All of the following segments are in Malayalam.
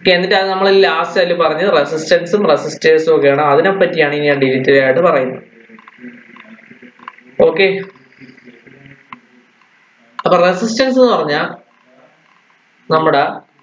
Okay, എന്നിട്ട് അത് നമ്മൾ ലാസ്റ്റ് അതിൽ പറഞ്ഞത് റെസിസ്റ്റൻസും റെസിസ്റ്റേഴ്സും ഒക്കെയാണ് അതിനെ പറ്റിയാണ് ഇനി ഞാൻ ഡീറ്റെയിൽ ആയിട്ട് പറയുന്നത് ഓക്കെ അപ്പൊ റെസിസ്റ്റൻസ് എന്ന് പറഞ്ഞാൽ നമ്മുടെ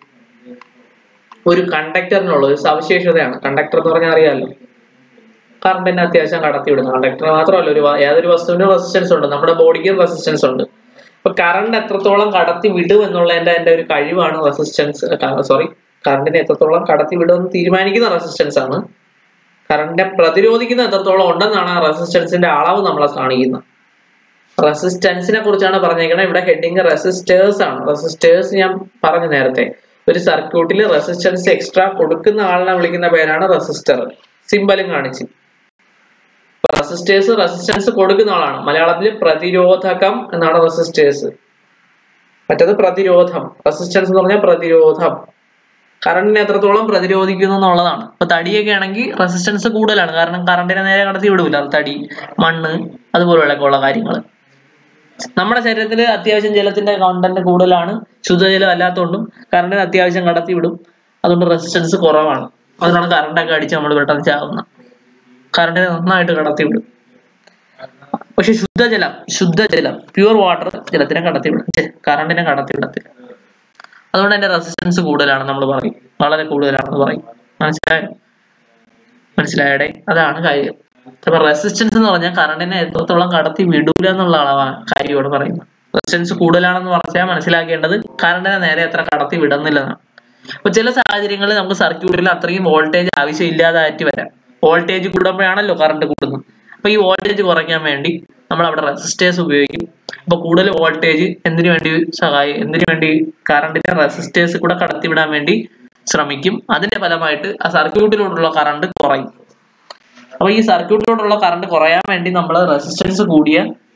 ഒരു കണ്ടക്ടറിനുള്ള ഒരു സവിശേഷതയാണ് കണ്ടക്ടർ എന്ന് പറഞ്ഞാൽ അറിയാമല്ലോ കറണ്ടിനെ അത്യാവശ്യം കടത്തിവിടുന്ന കണ്ടക്ടർ മാത്രമല്ല ഒരു വ- ഏതൊരു വസ്തുവിനും റെസിസ്റ്റൻസ് ഉണ്ട് നമ്മുടെ ബോഡിക്കും റെസിസ്റ്റൻസ് ഉണ്ട് അപ്പൊ കറണ്ട് എത്രത്തോളം കടത്തി വിടും എന്നുള്ളതിന്റെ എന്റെ ഒരു കഴിവാണ് റെസിസ്റ്റൻസ് സോറി കറണ്ടിനെ എത്രത്തോളം കടത്തി വിടുമെന്ന് തീരുമാനിക്കുന്ന റെസിസ്റ്റൻസ് ആണ് കറണ്ടിനെ പ്രതിരോധിക്കുന്ന എത്രത്തോളം ഉണ്ടെന്നാണ് ആ റെസിസ്റ്റൻസിന്റെ അളവ് നമ്മളെ കാണിക്കുന്നത് റെസിസ്റ്റൻസിനെ കുറിച്ചാണ് പറഞ്ഞേക്കുന്നത് ഇവിടെ ഹെഡിങ് റെസിസ്റ്റേഴ്സ് ആണ് റെസിസ്റ്റേഴ്സ് ഞാൻ പറഞ്ഞു നേരത്തെ ഒരു സർക്യൂട്ടിൽ റെസിസ്റ്റൻസ് എക്സ്ട്രാ കൊടുക്കുന്ന ആളിനെ വിളിക്കുന്ന പേരാണ് റെസിസ്റ്റർ സിമ്പലും കാണിച്ച് റെസിസ്റ്റേഴ്സ് റെസിസ്റ്റൻസ് കൊടുക്കുന്ന ആളാണ് മലയാളത്തിൽ പ്രതിരോധകം എന്നാണ് റെസിസ്റ്റേഴ്സ് മറ്റത് പ്രതിരോധം റെസിസ്റ്റൻസ് എന്ന് പറഞ്ഞാൽ പ്രതിരോധം കറണ്ടിനെ എത്രത്തോളം പ്രതിരോധിക്കുന്നു എന്നുള്ളതാണ് ഇപ്പൊ തടിയൊക്കെ ആണെങ്കിൽ റെസിസ്റ്റൻസ് കൂടുതലാണ് കാരണം കറണ്ടിനെ നേരെ കടത്തി വിടൂല അത് തടി മണ്ണ് അതുപോലെയൊക്കെ ഉള്ള കാര്യങ്ങൾ നമ്മുടെ ശരീരത്തിൽ അത്യാവശ്യം ജലത്തിന്റെ കണ്ടന്റ് കൂടുതലാണ് ശുദ്ധജലം അല്ലാത്തതുകൊണ്ടും കറണ്ടിന് അത്യാവശ്യം കടത്തി വിടും അതുകൊണ്ട് റെസിസ്റ്റൻസ് കുറവാണ് അതുകൊണ്ടാണ് കറണ്ടൊക്കെ അടിച്ച് നമ്മൾ പെട്ടെന്ന് ചാവുന്നത് കറണ്ടിനെ നന്നായിട്ട് കടത്തി വിടും പക്ഷെ ശുദ്ധജലം ശുദ്ധജലം പ്യുവർ വാട്ടർ ജലത്തിനെ കടത്തി വിടും ഛെ, കറണ്ടിനെ കടത്തി വിടത്തില്ല അതുകൊണ്ട് അതിന്റെ റെസിസ്റ്റൻസ് കൂടുതലാണ് നമ്മൾ പറയും വളരെ കൂടുതലാണെന്ന് പറയും മനസ്സിലായോ മനസ്സിലായടെ അതാണ് കാര്യം അപ്പൊ റെസിസ്റ്റൻസ് എന്ന് പറഞ്ഞാൽ കറണ്ടിനെ എത്രത്തോളം കടത്തി വിടൂല എന്നുള്ള അളവാണ് കാര്യമാണ് പറയുന്നത് റെസിസ്റ്റൻസ് കൂടുതലാണെന്ന് പറഞ്ഞാൽ മനസ്സിലാക്കേണ്ടത് കറണ്ടിനെ നേരെ എത്ര കടത്തി വിടുന്നില്ലെന്നാണ് അപ്പൊ ചില സാഹചര്യങ്ങളിൽ നമുക്ക് സർക്യൂട്ടിൽ അത്രയും വോൾട്ടേജ് ആവശ്യമില്ലാതായിട്ട് വരാം വോൾട്ടേജ് കൂടുമ്പോഴാണല്ലോ കറണ്ട് കൂടുന്നത് അപ്പൊ ഈ വോൾട്ടേജ് കുറയ്ക്കാൻ വേണ്ടി നമ്മൾ അവിടെ റെസിസ്റ്റേഴ്സ് ഉപയോഗിക്കും അപ്പൊ കൂടുതൽ വോൾട്ടേജ് എന്തിനു വേണ്ടി സഹായി എന്തിനു വേണ്ടി കറണ്ടിനെ റെസിസ്റ്റേഴ്സ് കൂടെ കടത്തിവിടാൻ വേണ്ടി ശ്രമിക്കും അതിന്റെ ഫലമായിട്ട് ആ സർക്യൂട്ടിലോട്ടുള്ള കറണ്ട് കുറയും അപ്പൊ ഈ സർക്യൂട്ടിലോട്ടുള്ള കറണ്ട് കുറയാൻ വേണ്ടി നമ്മൾ റെസിസ്റ്റൻസ് കൂടിയ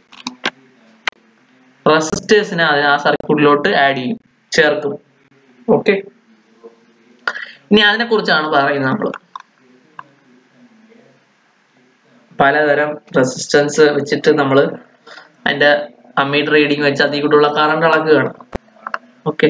റെസിസ്റ്റേഴ്സിനെ അതിന് ആ സർക്യൂട്ടിലോട്ട് ആഡ് ചെയ്യും ചേർക്കും ഓക്കെ ഇനി അതിനെ കുറിച്ചാണ് പറയുന്നത് നമ്മൾ പലതരം റെസിസ്റ്റൻസ് വെച്ചിട്ട് നമ്മൾ അതിന്റെ അമ്മീറ്റർ റീഡിങ് വെച്ച് അതിൽ കൂടെയുള്ള കറണ്ട് അളക്കുകയാണ് ഓക്കെ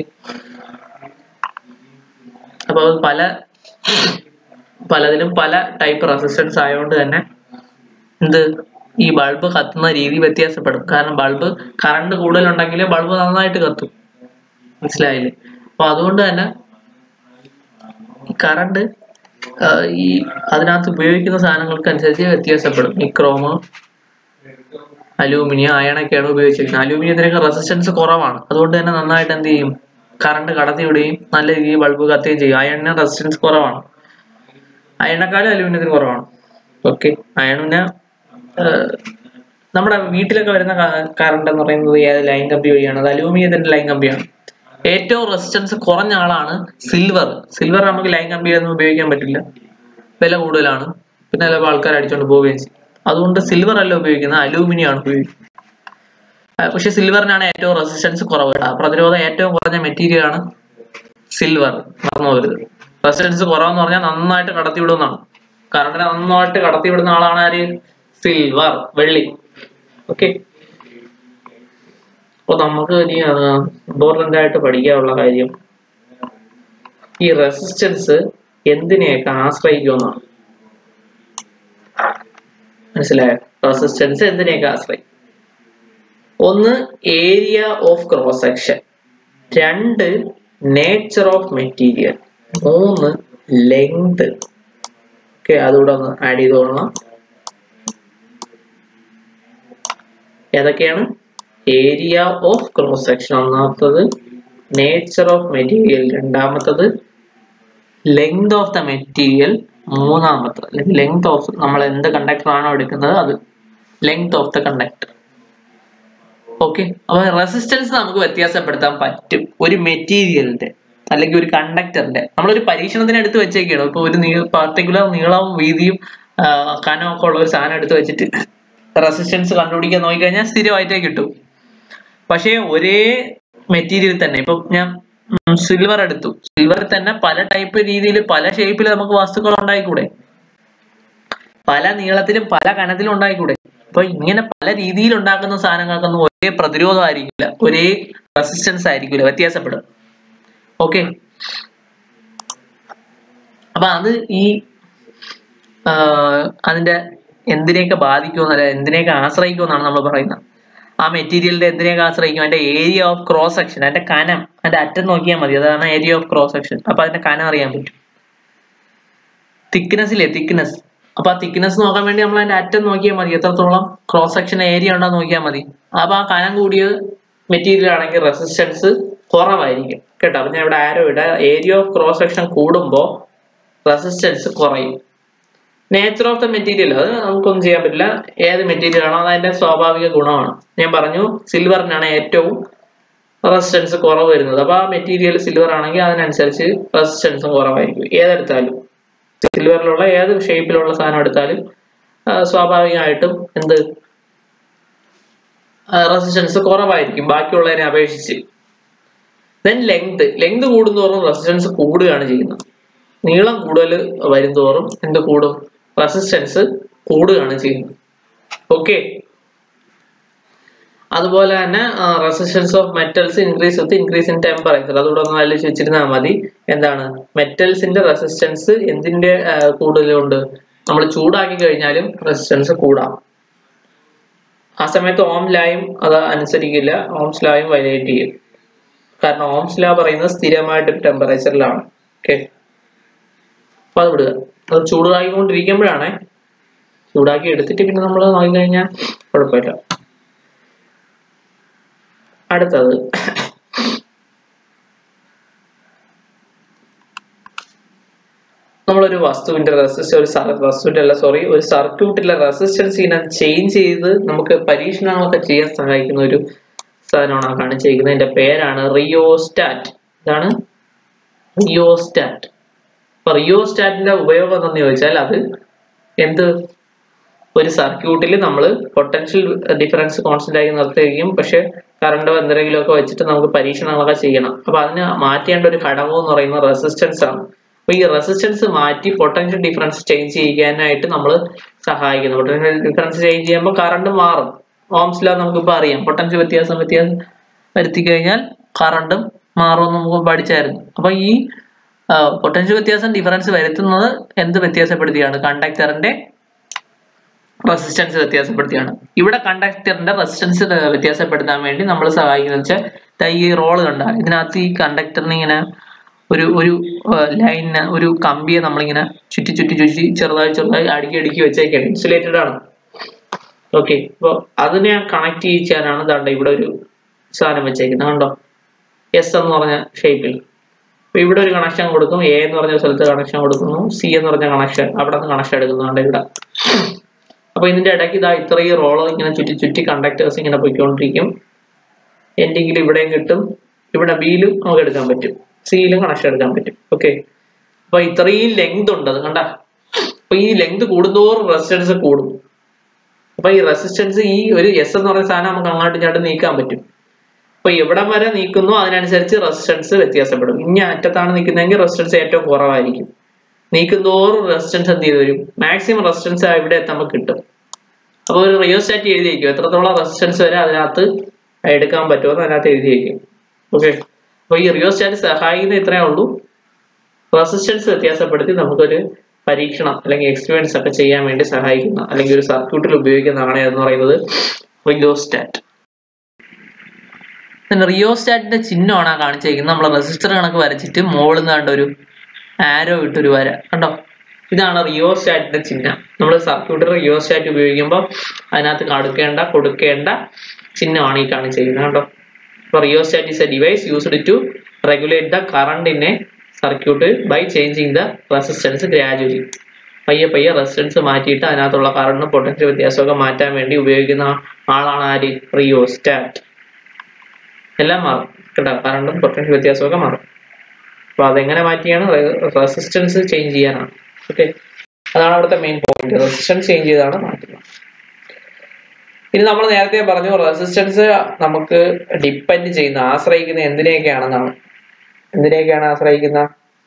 അപ്പൊ അത് പല പലതിലും പല ടൈപ്പ് റെസിസ്റ്റൻസ് ആയതുകൊണ്ട് തന്നെ എന്ത് ഈ ബൾബ് കത്തുന്ന രീതി വ്യത്യാസപ്പെടും കാരണം ബൾബ് കറണ്ട് കൂടുതലുണ്ടെങ്കിൽ ബൾബ് നന്നായിട്ട് കത്തും മനസ്സിലായില്ലേ അപ്പൊ അതുകൊണ്ട് തന്നെ ഈ കറണ്ട് ഈ അതിനകത്ത് ഉപയോഗിക്കുന്ന സാധനങ്ങൾക്ക് അനുസരിച്ച് വ്യത്യാസപ്പെടും നിക്രോമ് അലൂമിനിയം അയണൊക്കെയാണ് ഉപയോഗിച്ചിരിക്കുന്നത് അലൂമിനിയത്തിനൊക്കെ റെസിസ്റ്റൻസ് കുറവാണ് അതുകൊണ്ട് തന്നെ നന്നായിട്ട് എന്ത് ചെയ്യും കറണ്ട് കടത്തി വിടുകയും നല്ല രീതിയിൽ ബൾബ് കത്തുകയും ചെയ്യും അയണിന് റെസിസ്റ്റൻസ് കുറവാണ് അയണക്കാളും അലൂമിനിയത്തിന് കുറവാണ് ഓക്കെ അയണിന് നമ്മുടെ വീട്ടിലൊക്കെ വരുന്ന കറണ്ട് എന്ന് പറയുന്നത് ഏത് ലൈൻ കമ്പി വഴിയാണ് അത് അലൂമിനിയത്തിന്റെ ലൈൻ കമ്പിയാണ് ഏറ്റവും റെസിസ്റ്റൻസ് കുറഞ്ഞ ആളാണ് സിൽവർ സിൽവർ നമുക്ക് ലൈൻ കമ്പിയിലൊന്നും ഉപയോഗിക്കാൻ പറ്റില്ല വില കൂടുതലാണ് പിന്നെ ചിലപ്പോൾ ആൾക്കാർ അടിച്ചുകൊണ്ട് പോവുകയും ചെയ്യും അതുകൊണ്ട് സിൽവർ അല്ല ഉപയോഗിക്കുന്നത് അലൂമിനിയം ആണ് ഉപയോഗിക്കുന്നത് ആ, പക്ഷെ സിൽവറിനാണ് ഏറ്റവും റെസിസ്റ്റൻസ് കുറവ് കേട്ടോ പ്രതിരോധം ഏറ്റവും കുറഞ്ഞ മെറ്റീരിയൽ ആണ് സിൽവർ മറന്നു പോകരുത് റെസിസ്റ്റൻസ് കുറവെന്ന് പറഞ്ഞാൽ നന്നായിട്ട് കടത്തിവിടുന്നതാണ് കറണ്ടിനെ നന്നായിട്ട് കടത്തിവിടുന്ന ആളാണ് ആര് സിൽവർ വെള്ളി ഓക്കെ അപ്പൊ നമുക്ക് ഇനി ഇമ്പോർട്ടന്റ് ആയിട്ട് പഠിക്കാനുള്ള കാര്യം ഈ റെസിസ്റ്റൻസ് എന്തിനെയൊക്കെ ആശ്രയിക്കുമെന്നാണ് മനസ്സിലായോ റെസിസ്റ്റൻസ് എന്തിനെയൊക്കെ ആശ്രയിക്കും ഒന്ന് ഏരിയ ഓഫ് ക്രോസ് സെക്ഷൻ രണ്ട് നേച്ചർ ഓഫ് മെറ്റീരിയൽ മൂന്ന് ലെങ്ത് ഓക്കെ അതുകൂടെ ഒന്ന് ആഡ് ചെയ്തോളണം ഏതൊക്കെയാണ് ഏരിയ ഓഫ് ക്രോസ് സെക്ഷൻ ഒന്നാമത്തത് നേച്ചർ ഓഫ് മെറ്റീരിയൽ രണ്ടാമത്തത് ലെങ്ത് ഓഫ് ദ മെറ്റീരിയൽ മൂന്നാമത്തത് അല്ലെങ്കിൽ ലെങ്ത് ഓഫ് നമ്മൾ എന്ത് കണ്ടക്ടർ ആണോ എടുക്കുന്നത് അത് length of the conductor okay അപ്പൊ റെസിസ്റ്റൻസ് നമുക്ക് വ്യത്യാസപ്പെടുത്താൻ പറ്റും ഒരു മെറ്റീരിയലിന്റെ അല്ലെങ്കിൽ ഒരു കണ്ടക്ടറിന്റെ നമ്മളൊരു പരീക്ഷണത്തിന് എടുത്ത് വെച്ചേക്കാണ് ഇപ്പൊ ഒരു നീ പർട്ടിക്കുലർ നീളവും വീതിയും ആ, കനവും ഒക്കെ ഉള്ള ഒരു സാധനം എടുത്ത് വെച്ചിട്ട് റെസിസ്റ്റൻസ് കണ്ടുപിടിക്കാൻ നോക്കിക്കഴിഞ്ഞാൽ സ്ഥിരമായിട്ടേ കിട്ടും പക്ഷേ ഒരേ മെറ്റീരിയൽ തന്നെ ഇപ്പൊ ഞാൻ സിൽവർ എടുത്തു സിൽവർ തന്നെ പല ടൈപ്പ് രീതിയിൽ പല ഷേപ്പിൽ നമുക്ക് വസ്തുക്കൾ ഉണ്ടായിക്കൂടെ പല നീളത്തിലും പല കനത്തിലും ഉണ്ടായിക്കൂടെ അപ്പൊ ഇങ്ങനെ പല രീതിയിൽ ഉണ്ടാക്കുന്ന സാധനങ്ങൾക്കൊന്നും ഒരേ പ്രതിരോധമായിരിക്കില്ല ഒരേ റെസിസ്റ്റൻസ് ആയിരിക്കില്ല വ്യത്യാസപ്പെടും ഓക്കെ അപ്പൊ അത് ഈ ആഹ് അതിന്റെ എന്തിനെയൊക്കെ ബാധിക്കുമെന്നല്ല എന്തിനെയൊക്കെ ആശ്രയിക്കുമെന്നാണ് നമ്മൾ പറയുന്നത് ആ മെറ്റീരിയലിന്റെ എന്തിനെയൊക്കെ ആശ്രയിക്കും അതിന്റെ ഏരിയ ഓഫ് ക്രോസ് സെക്ഷൻ അതിന്റെ കനം അതിന്റെ അറ്റം നോക്കിയാൽ മതി അതാണ് ഏരിയ ഓഫ് ക്രോസ് സെക്ഷൻ അപ്പൊ അതിന്റെ കനം അറിയാൻ പറ്റും തിക്നെസ് ഇല്ലേ തിക്നെസ് അപ്പൊ ആ തിക്നെസ് നോക്കാൻ വേണ്ടി നമ്മൾ അതിന്റെ അറ്റം നോക്കിയാൽ മതി എത്രത്തോളം ക്രോസ് സെക്ഷൻ ഏരിയ ഉണ്ടോ നോക്കിയാൽ മതി അപ്പൊ ആ കനം കൂടിയ മെറ്റീരിയൽ ആണെങ്കിൽ റെസിസ്റ്റൻസ് കുറവായിരിക്കും കേട്ടോ അപ്പൊ ഞാൻ ഇവിടെ ആരോ ഇടാം ഏരിയ ഓഫ് ക്രോസ് സെക്ഷൻ കൂടുമ്പോൾ റെസിസ്റ്റൻസ് കുറയും നേച്ചർ ഓഫ് ദ മെറ്റീരിയൽ അത് നമുക്കൊന്നും ചെയ്യാൻ പറ്റില്ല ഏത് മെറ്റീരിയൽ ആണോ അത് അതിന്റെ സ്വാഭാവിക ഗുണമാണ് ഞാൻ പറഞ്ഞു സിൽവറിനാണ് ഏറ്റവും റെസിസ്റ്റൻസ് കുറവ് വരുന്നത് അപ്പൊ ആ മെറ്റീരിയൽ സിൽവർ ആണെങ്കിൽ അതിനനുസരിച്ച് റെസിസ്റ്റൻസും കുറവായിരിക്കും ഏതെടുത്താലും സിൽവറിലുള്ള ഏത് ഷേപ്പിലുള്ള സാധനം എടുത്താലും ആ, സ്വാഭാവികമായിട്ടും എന്ത് റെസിസ്റ്റൻസ് കുറവായിരിക്കും ബാക്കിയുള്ളതിനെ അപേക്ഷിച്ച് ദെൻ ലെങ്ത് ലെങ്ത് കൂടുന്തോറും റെസിസ്റ്റൻസ് കൂടുകയാണ് ചെയ്യുന്നത് നീളം കൂടുതൽ വരുന്തോറും എന്ത് കൂടും റെസിസ്റ്റൻസ് കൂടുകയാണ് ചെയ്യുന്നത് ഓക്കെ അതുപോലെ തന്നെ resistance of metals increase with increase in temperature അതുകൂടെ ഒന്ന് ആലോചിച്ച് വെച്ചിരുന്നാൽ മതി എന്താണ് മെറ്റൽസിന്റെ റെസിസ്റ്റൻസ് എന്തിന്റെ കൂടുതലുണ്ട് നമ്മൾ ചൂടാക്കി കഴിഞ്ഞാലും റെസിസ്റ്റൻസ് കൂടാം ആ സമയത്ത് ഓം ലായും അത് അനുസരിക്കില്ല ഓംസ് ലായും വയലേറ്റ് ചെയ്യും കാരണം ഓംസ് ലാ പറയുന്നത് സ്ഥിരമായിട്ട് ടെമ്പറേച്ചറിലാണ് ഓക്കെ അപ്പൊ അത് വിടുക അത് ചൂടാക്കിക്കൊണ്ടിരിക്കുമ്പോഴാണേ ചൂടാക്കി എടുത്തിട്ട് പിന്നെ നമ്മൾ നോക്കിക്കഴിഞ്ഞാൽ കുഴപ്പമില്ല അടുത്തത് നമ്മളൊരു വസ്തുവിന്റെ റെസിസ്റ്റൻസ് ഒരു സർ- വസ്തുവിന്റെ അല്ല സോറി ഒരു സർക്യൂട്ടിലെ റെസിസ്റ്റൻസ് ഇനം ചേഞ്ച് ചെയ്ത് നമുക്ക് പരീക്ഷണങ്ങളൊക്കെ ചെയ്യാൻ സഹായിക്കുന്ന ഒരു സാധനമാണ് ആ കാണിച്ചിരിക്കുന്നത് ഇതിന്റെ പേരാണ് റിയോസ്റ്റാറ്റ് ഇതാണ് റിയോസ്റ്റാറ്റ് അപ്പൊ റിയോസ്റ്റാറ്റിന്റെ ഉപയോഗം എന്തെന്ന് ചോദിച്ചാൽ അത് എന്ത് ഒരു സർക്യൂട്ടിൽ നമ്മൾ പൊട്ടൻഷ്യൽ ഡിഫറൻസ് കോൺസ്റ്റന്റ് ആയി നിർത്തുകയും പക്ഷെ കറണ്ടോ എന്തെങ്കിലും ഒക്കെ വെച്ചിട്ട് നമുക്ക് പരീക്ഷണങ്ങളൊക്കെ ചെയ്യണം അപ്പൊ അതിന് മാറ്റേണ്ട ഒരു ഘടകം എന്ന് പറയുന്നത് റെസിസ്റ്റൻസ് ആണ് അപ്പൊ ഈ റെസിസ്റ്റൻസ് മാറ്റി പൊട്ടൻഷ്യൽ ഡിഫറൻസ് ചേഞ്ച് ചെയ്യാനായിട്ട് നമ്മൾ സഹായിക്കുന്നു പൊട്ടൻഷ്യൽ ഡിഫറൻസ് ചേഞ്ച് ചെയ്യുമ്പോൾ കറണ്ട് മാറും ഓംസ് ലോ നമുക്കിപ്പോൾ അറിയാം പൊട്ടൻഷ്യൽ വ്യത്യാസം വ്യത്യാസം വരുത്തി കഴിഞ്ഞാൽ കറണ്ടും മാറുമെന്ന് നമുക്ക് പഠിച്ചായിരുന്നു അപ്പൊ ഈ പൊട്ടൻഷ്യൽ വ്യത്യാസം ഡിഫറൻസ് വരുത്തുന്നത് എന്ത് വ്യത്യാസപ്പെടുത്തിയാണ് കണ്ടക്ടറിന്റെ റെസിസ്റ്റൻസ് വ്യത്യാസപ്പെടുത്തിയാണ് ഇവിടെ കണ്ടക്ടറിന്റെ റെസിസ്റ്റൻസ് വ്യത്യാസപ്പെടുത്താൻ വേണ്ടി നമ്മൾ സഹായിക്കുന്നത് വെച്ചാൽ ദാ ഈ റോള് കണ്ട ഇതിനകത്ത് ഈ കണ്ടക്ടറിന് ഇങ്ങനെ ഒരു ഒരു ലൈനിന് ഒരു കമ്പിയെ നമ്മളിങ്ങനെ ചുറ്റി ചുറ്റി ചുറ്റി ചെറുതായി ചെറുതായി അടുക്കി അടുക്കി വെച്ചേക്കാണ് ഇൻസുലേറ്റഡ് ആണ് ഓക്കെ അപ്പോൾ അതിനെ കണക്ട് ചെയ്യിക്കാനാണ് ദാണ്ട ഇവിടെ ഒരു സാധനം വെച്ചേക്കുന്നത് കണ്ടോ എസ് എന്ന് പറഞ്ഞ ഷേപ്പിൽ അപ്പൊ ഇവിടെ ഒരു കണക്ഷൻ കൊടുക്കും എ എന്ന് പറഞ്ഞ സ്ഥലത്ത് കണക്ഷൻ കൊടുക്കുന്നു സി എന്ന് പറഞ്ഞ കണക്ഷൻ അവിടെ നിന്ന് കണക്ഷൻ എടുക്കുന്നുണ്ട് ഇവിടെ അപ്പൊ ഇതിന്റെ ഇടയ്ക്ക് ഇതാ ഇത്രയും റോള് ഇങ്ങനെ ചുറ്റി ചുറ്റി കണ്ടക്ടേഴ്സ് ഇങ്ങനെ പോയിക്കൊണ്ടിരിക്കും എൻഡിങ്ങിൽ ഇവിടെയും കിട്ടും ഇവിടെ ബിയിലും നമുക്ക് എടുക്കാൻ പറ്റും സിയിലും കണക്ഷൻ എടുക്കാൻ പറ്റും ഓക്കെ അപ്പൊ ഇത്രയും ലെങ്ത് ഉണ്ട് അത് കണ്ട അപ്പൊ ഈ ലെങ്ത് കൂടുന്തോറും റെസിസ്റ്റൻസ് കൂടും അപ്പൊ ഈ റെസിസ്റ്റൻസ് ഈ ഒരു എസ് എന്ന് പറയുന്ന സാധനം നമുക്ക് അങ്ങോട്ടും ഇങ്ങോട്ടും നീക്കാൻ പറ്റും അപ്പൊ എവിടം വരെ നീക്കുന്നു അതിനനുസരിച്ച് റെസിസ്റ്റൻസ് വ്യത്യാസപ്പെടും ഇനി അറ്റത്താണ് നിൽക്കുന്നതെങ്കിൽ റെസിസ്റ്റൻസ് ഏറ്റവും കുറവായിരിക്കും നീക്കുന്തോറും റെസിസ്റ്റൻസ് എന്ത് ചെയ്ത് വരും മാക്സിമം റെസിസ്റ്റൻസ് ഇവിടെ നമുക്ക് കിട്ടും അപ്പൊ ഒരു റിയോസ്റ്റാറ്റ് എഴുതി വയ്ക്കും എത്രത്തോളം റെസിസ്റ്റൻസ് വരെ അതിനകത്ത് എടുക്കാൻ പറ്റുമെന്ന് അതിനകത്ത് എഴുതി വയ്ക്കും ഓക്കെ അപ്പൊ ഈ റിയോസ്റ്റാറ്റ് സഹായിക്കുന്ന ഇത്രയേ ഉള്ളൂ റെസിസ്റ്റൻസ് വ്യത്യാസപ്പെടുത്തി നമുക്കൊരു പരീക്ഷണം അല്ലെങ്കിൽ എക്സ്പീരിയൻസ് ഒക്കെ ചെയ്യാൻ വേണ്ടി സഹായിക്കുന്ന അല്ലെങ്കിൽ ഒരു സർക്യൂട്ടിൽ ഉപയോഗിക്കുന്നതാണ് എന്ന് പറയുന്നത് റിയോസ്റ്റാറ്റ് റിയോസ്റ്റാറ്റിന്റെ ചിഹ്നമാണ് ആ കാണിച്ചിരിക്കുന്നത് നമ്മൾ റെസിസ്റ്റർ കണക്ക് വരച്ചിട്ട് മുകളിൽ നിന്ന് കണ്ട ഒരു ആരോ ഇട്ടൊരു വര കണ്ടോ ഇതാണ് റിയോസ്റ്റാറ്റിന്റെ ചിഹ്നം നമ്മൾ സർക്യൂട്ടിൽ റിയോസ്റ്റാറ്റ് ഉപയോഗിക്കുമ്പോൾ അതിനകത്ത് കൊടുക്കേണ്ട കൊടുക്കേണ്ട ചിഹ്നമാണ് ഈ കാണിച്ചിരിക്കുന്നത് കണ്ടോ അപ്പോൾ rheostat is a device used to regulate the current in a circuit by changing the resistance gradually പയ്യെ പയ്യെ റെസിസ്റ്റൻസ് മാറ്റിയിട്ട് അതിനകത്തുള്ള കറണ്ടും പൊട്ടൻഷ്യൽ വ്യത്യാസമൊക്കെ മാറ്റാൻ വേണ്ടി ഉപയോഗിക്കുന്ന ആളാണ് ആര് റിയോസ്റ്റാറ്റ് എല്ലാം മാറും കേട്ടോ കറണ്ടും പൊട്ടൻഷ്യൽ വ്യത്യാസമൊക്കെ മാറും അപ്പൊ അതെങ്ങനെ മാറ്റിയാണ് റെസിസ്റ്റൻസ് ചേഞ്ച് ചെയ്യാനാണ് ഓക്കെ അതാണ് അവിടുത്തെ മെയിൻ പോയിന്റ് റെസിസ്റ്റൻസ് ചേഞ്ച് ചെയ്താണ് മാറ്റുന്നത് ഇനി നമ്മൾ നേരത്തെ പറഞ്ഞു റെസിസ്റ്റൻസ് നമുക്ക് ഡിപ്പെൻഡ് ചെയ്യുന്ന ആശ്രയിക്കുന്ന എന്തിനെയൊക്കെയാണെന്നാണ് എന്തിനെയൊക്കെയാണ് ആശ്രയിക്കുന്ന